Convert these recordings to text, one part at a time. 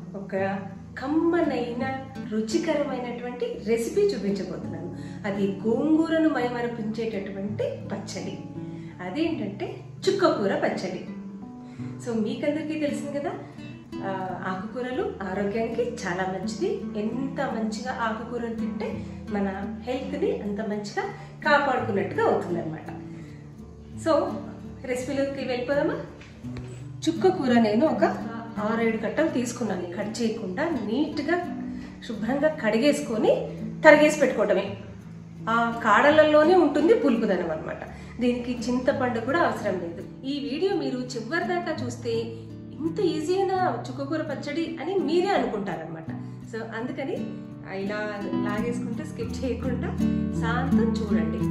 ఒక కమ్మనైన రుచికరమైనటువంటి రెసిపీ చూపించబోతున్నాను అది గోంగూరను మైమరపించేటటువంటి పచ్చడి అదేంటంటే చుక్కకూర పచ్చడి సో మీకందరికీ తెలిసింది కదా ఆ, ఆకుకూరలు ఆరోగ్యానికి చాలా మంచిది ఎంత మంచిగా ఆకుకూరలు తింటే మన హెల్త్ని అంత మంచిగా కాపాడుకున్నట్టుగా అవుతుందన్నమాట సో రెసిపీలోకి వెళ్ళిపోదామా చుక్క కూర నేను ఒక ఆరేడు కట్టలు తీసుకున్నాను కట్ చేయకుండా నీట్గా శుభ్రంగా కడిగేసుకొని తరిగేసి పెట్టుకోవటమే ఆ కాడలలోనే ఉంటుంది పులుపుదనం అనమాట దీనికి చింతపండు కూడా అవసరం లేదు ఈ వీడియో మీరు చివరి దాకా చూస్తే ఇంత ఈజీ అయినా చుక్కకూర పచ్చడి అని మీరే అనుకుంటారనమాట సో అందుకని ఇలా లాగేసుకుంటే స్కిప్ చేయకుండా శాంతం చూడండి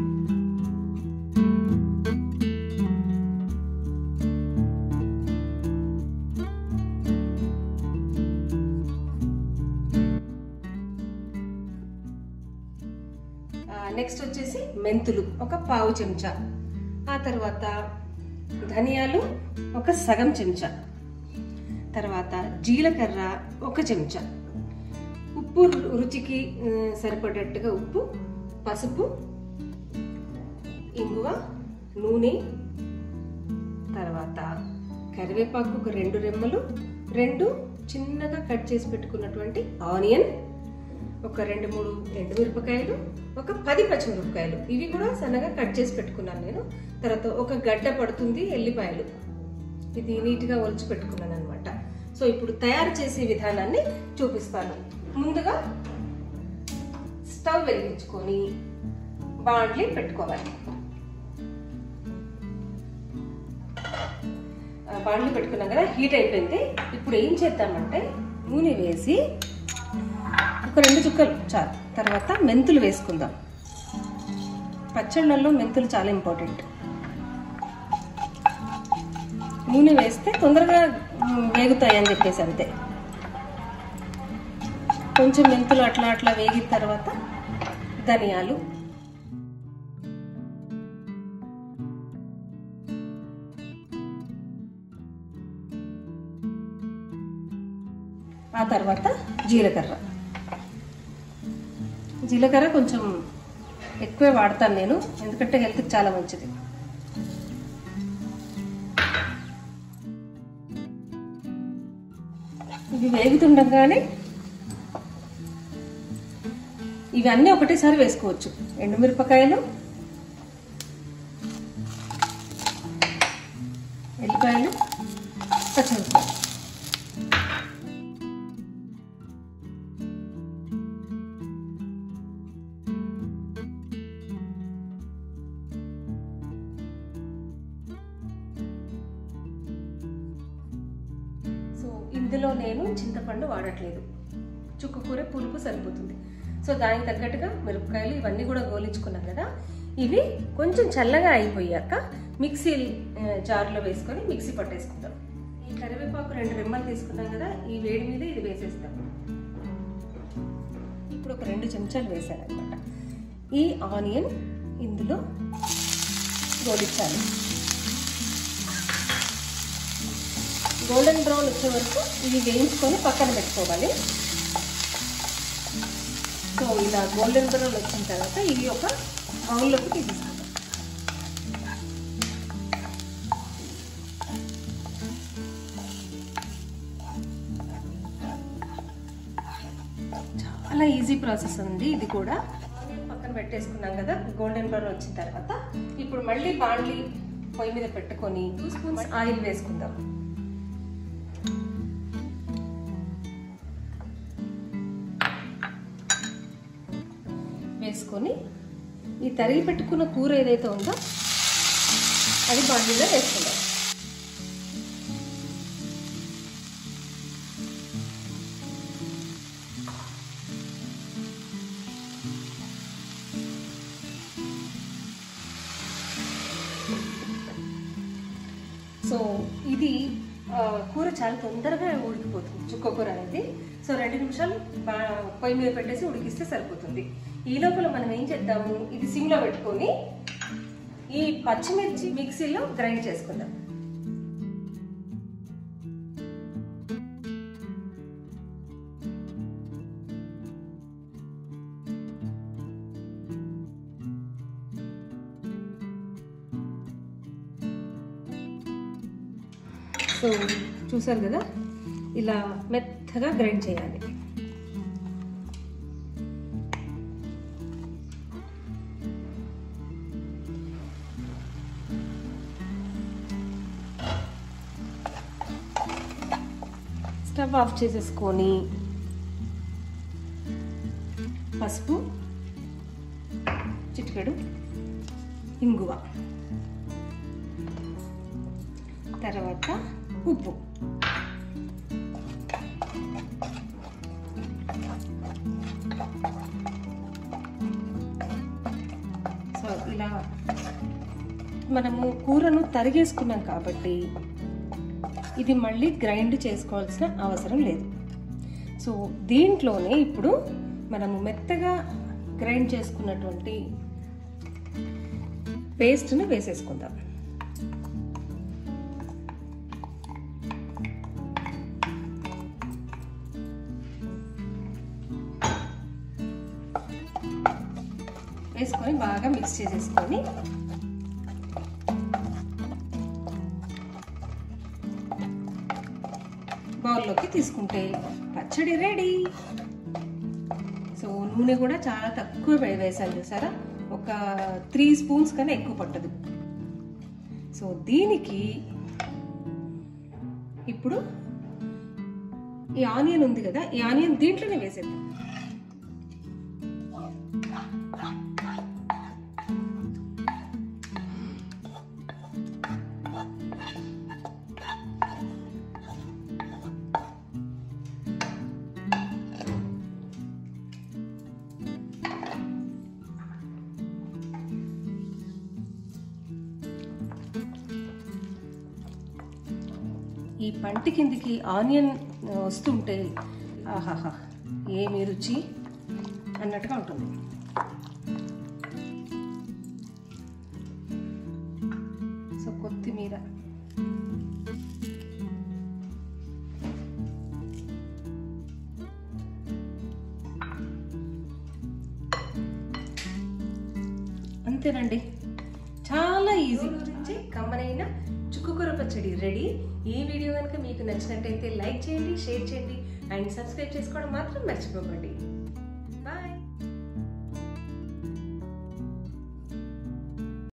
నెక్స్ట్ వచ్చేసి మెంతులు ఒక పావు చెంచా ఆ తర్వాత ధనియాలు ఒక సగం చెంచా తర్వాత జీలకర్ర ఒక చెంచా ఉప్పు రు- రుచికి ఆ, సరిపడేట్టుగా ఉప్పు పసుపు ఇంగువ నూనె తర్వాత కరివేపాకు ఒక రెండు రెమ్మలు రెండు చిన్నగా కట్ చేసి పెట్టుకున్నటువంటి ఆనియన్ ఒక రెండు మూడు ఎండుమిరపకాయలు ఒక పది పచ్చిమిరపకాయలు ఇవి కూడా సన్నగా కట్ చేసి పెట్టుకున్నాను నేను తర్వాత ఒక గడ్డ పడుతుంది ఎల్లిపాయలు ఇది నీట్గా ఒలిచి పెట్టుకున్నాను అనమాట సో ఇప్పుడు తయారు చేసే విధానాన్ని చూపిస్తాను ముందుగా స్టవ్ వెలిగించుకొని బాండ్లీ పెట్టుకోవాలి ఆ, బాండ్లీ పెట్టుకున్నాం కదా హీట్ అయిపోయింది ఇప్పుడు ఏం చేద్దామంటే నూనె వేసి ఒక రెండు చుక్కలు చాలు తర్వాత మెంతులు వేసుకుందాం పచ్చళ్ళల్లో మెంతులు చాలా ఇంపార్టెంట్ నూనె వేస్తే తొందరగా మ్, వేగుతాయి అని చెప్పేసి అంతే కొంచెం మెంతులు అట్లా అట్లా వేగిన తర్వాత ధనియాలు ఆ తర్వాత జీలకర్ర జీలకర్ర కొంచెం ఎక్కువే వాడతాను నేను ఎందుకంటే హెల్త్కి చాలా మంచిది ఇవి వేగుతుండగానే ఇవన్నీ ఒకటేసారి వేసుకోవచ్చు ఎండుమిరపకాయలు ఎల్లిపాయలు పచ్చిమిరపకాయలు సో ఇందులో నేను చింతపండు వాడట్లేదు చుక్కకూర పులుపు సరిపోతుంది సో దానికి తగ్గట్టుగా మిరపకాయలు ఇవన్నీ కూడా గోలించుకున్నాం కదా ఇవి కొంచెం చల్లగా అయిపోయాక మిక్సీ ఆ, జార్లో వేసుకొని మిక్సీ పట్టేసుకుందాం ఈ కరివేపాకు రెండు రెమ్మలు తీసుకున్నాం కదా ఈ వేడి మీద ఇది వేసేస్తాం ఇప్పుడు ఒక రెండు చెంచాలు వేసాను అనమాట ఈ ఆనియన్ ఇందులో గోలించాలి గోల్డెన్ బ్రౌన్ వచ్చే వరకు ఇవి వేయించుకొని పక్కన పెట్టుకోవాలి సో ఇలా గోల్డెన్ బ్రౌన్ వచ్చిన తర్వాత ఇవి ఒక బౌల్లోకి తీసుకుందాం చాలా ఈజీ ప్రాసెస్ ఉంది ఇది కూడా పక్కన పెట్టేసుకున్నాం కదా గోల్డెన్ బ్రౌన్ వచ్చిన తర్వాత ఇప్పుడు మళ్ళీ బాండ్లీ పొయ్యి మీద పెట్టుకొని టూ స్పూన్స్ ఆయిల్ వేసుకుందాం వేసుకొని ఈ తరిగి పెట్టుకున్న కూర ఏదైతే ఉందో అది బాండీలో వేసుకుందాం సో ఇది ఆ, కూర చాలా తొందరగా ఉడికిపోతుంది చుక్క కూర అనేది సో రెండు నిమిషాలు బా- పొయ్యి మీద పెట్టేసి ఉడికిస్తే సరిపోతుంది ఈ లోపల మనం ఏం చేద్దాము ఇది సిమ్లో పెట్టుకొని ఈ పచ్చిమిర్చి మిక్సీలో గ్రైండ్ చేసుకుందాం సో చూసారు కదా ఇలా మెత్తగా గ్రైండ్ చేయాలి స్టవ్ ఆఫ్ చేసేసుకొని పసుపు చిటికెడు ఇంగువ తర్వాత ఉప్పు సో ఇలా మనము కూరను తరిగేసుకున్నాం కాబట్టి ఇది మళ్ళీ గ్రైండ్ చేసుకోవాల్సిన అవసరం లేదు సో దీంట్లోనే ఇప్పుడు మనము మెత్తగా గ్రైండ్ చేసుకున్నటువంటి పేస్ట్ని వేసేసుకుందాం వేసుకొని బాగా మిక్స్ చేసేసుకొని బౌల్లోకి తీసుకుంటే పచ్చడి రెడీ సో నూనె కూడా చాలా తక్కువ వే- వేసాను చూసారా ఒక త్రీ స్పూన్స్ కన్నా ఎక్కువ పట్టదు సో దీనికి ఇప్పుడు ఈ ఆనియన్ ఉంది కదా ఈ ఆనియన్ దీంట్లోనే వేసేద్దాం ఈ పంటి కిందికి ఆనియన్ వస్తుంటే ఆహాహా ఏమి రుచి అన్నట్టుగా ఉంటుంది సో కొత్తిమీర అంతేనండి చాలా ఈజీ గురించి కమ్మనైన చుక్కుకూర పచ్చడి రెడీ ఈ వీడియో కనుక మీకు నచ్చినట్టయితే లైక్ చేయండి షేర్ చేయండి అండ్ సబ్స్క్రైబ్ చేసుకోవడం మాత్రం మర్చిపోకండి